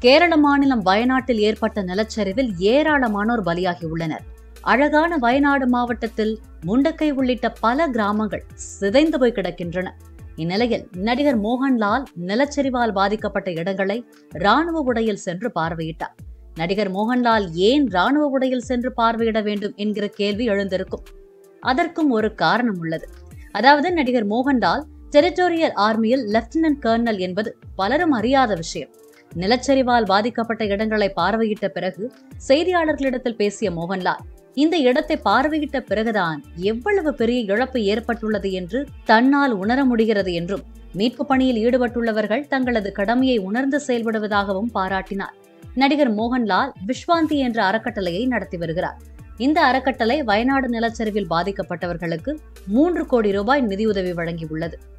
கேரள மாநிலம் வயநாட்டில் ஏற்பட்ட நிலச்சரிவில் ஏராளமானோர் பலியாகியுள்ளனர் அழகான வயநாடு மாவட்டத்தில் முண்டக்கை உள்ளிட்ட பல கிராமங்கள் சிதைந்து போய் கிடக்கின்றன இந்நிலையில் நடிகர் மோகன்லால் நிலச்சரிவால் பாதிக்கப்பட்ட இடங்களை ராணுவ உடையில் சென்று பார்வையிட்டார் நடிகர் மோகன்லால் ஏன் ராணுவ உடையில் சென்று பார்வையிட வேண்டும் என்கிற கேள்வி எழுந்திருக்கும் அதற்கும் ஒரு காரணம் உள்ளது அதாவது நடிகர் மோகன்லால் டெரிட்டோரியல் ஆர்மியில் லெப்டினன்ட் கர்னல் என்பது பலரும் அறியாத விஷயம் நிலச்சரிவால் பாதிக்கப்பட்ட இடங்களை பார்வையிட்ட பிறகு செய்தியாளர்களிடத்தில் பேசிய மோகன்லால் இந்த இடத்தை பார்வையிட்ட பிறகுதான் எவ்வளவு பெரிய இழப்பு ஏற்பட்டுள்ளது என்று தன்னால் உணர முடிகிறது என்றும் மீட்பு பணியில் ஈடுபட்டுள்ளவர்கள் தங்களது கடமையை உணர்ந்து செயல்படுவதாகவும் பாராட்டினார் நடிகர் மோகன்லால் விஸ்வாந்தி என்ற அறக்கட்டளையை நடத்தி வருகிறார் இந்த அறக்கட்டளை வயநாடு நிலச்சரிவில் பாதிக்கப்பட்டவர்களுக்கு மூன்று கோடி ரூபாய் நிதியுதவி வழங்கியுள்ளது